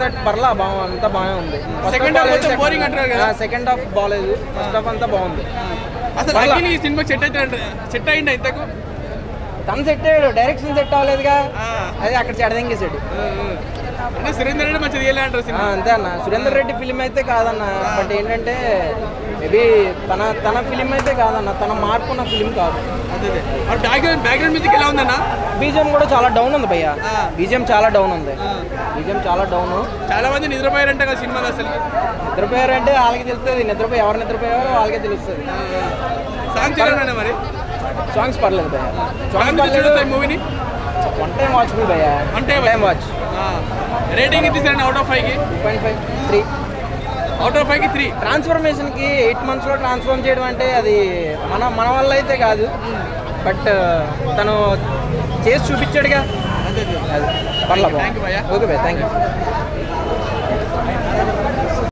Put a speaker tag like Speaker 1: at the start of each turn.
Speaker 1: అంతా పర్లా బాగా అంతా బాగానే ఉంది
Speaker 2: Second half కొంచెం boring అంటున్నారు కదా?
Speaker 1: సెకండ్ హాఫ్ బాగాలేదు ఫస్ట్ హాఫ్ అంతా బాగుంది
Speaker 2: అసలు అగ్ని ఈ సినిమా సెట్ అయితే సెట్ అయిందా ఇంతకు
Speaker 1: తను సెట్ అయ్యాడు డైరెక్షన్ సెట్ అవ్వలేదుగా
Speaker 2: ఆ.
Speaker 1: అది అక్కడ చెడదెంగేసాడు
Speaker 2: అంటే సురేందర్ రెడ్డి మంచిది వేయలే అంటారు
Speaker 1: ఆ,
Speaker 2: సినిమా
Speaker 1: అంతే అన్న సురేందర్ రెడ్డి ఫిలిం అయితే కాదన్న బట్ ఏంటంటే మేబీ తన తన ఫిలిం అయితే కాదన్న తన మార్పు ఉన్న ఫిలిం కాదు
Speaker 2: అదే అదే మరి బ్యాక్గ్రౌండ్ బ్యాక్గ్రౌండ్ మ్యూజిక్ ఎలా ఉందన్న
Speaker 1: బీజిఎం కూడా చాలా డౌన్ ఉంది భయ్య
Speaker 2: ఆ.
Speaker 1: బీజిఎం చాలా డౌన్ ఉంది బీజిఎం చాలా డౌన్
Speaker 2: చాలా మంది నిద్రపోయారంట కదా సినిమాలో అసలు
Speaker 1: నిద్రపోయారంటే వాళ్ళకి తెలుస్తుంది నిద్రపోయి ఎవరు నిద్రపోయారో వాళ్ళకే తెలుస్తుంది
Speaker 2: సాంగ్స్ ఎలా ఉన్నాయి మరి
Speaker 1: సాంగ్స్ పర్లేదు భయ్య సాంగ్స్
Speaker 2: సాంగ్స్
Speaker 1: పర్లేదు
Speaker 2: చూడొచ్చు మూవీని
Speaker 1: వన్ టైం వాచ్ మీ భయ్య
Speaker 2: One time
Speaker 1: time watch
Speaker 2: rating ఇచ్చేసారండి అవుట్ ఆఫ్ ఫైవ్కి
Speaker 1: two point five three
Speaker 2: out of ఫైవ్కి త్రీ
Speaker 1: ట్రాన్స్ఫర్మేషన్కి ఎయిట్ మంత్స్లో ట్రాన్స్ఫార్మ్ చేయడం అంటే అది మన మన వల్ల అయితే కాదు బట్ తను చేసి చూపించాడుగా
Speaker 2: అదే అదే
Speaker 1: అది పర్లేదు
Speaker 2: Thank you, భయ్యా.
Speaker 1: ఓకే భయ్య థ్యాంక్ యూ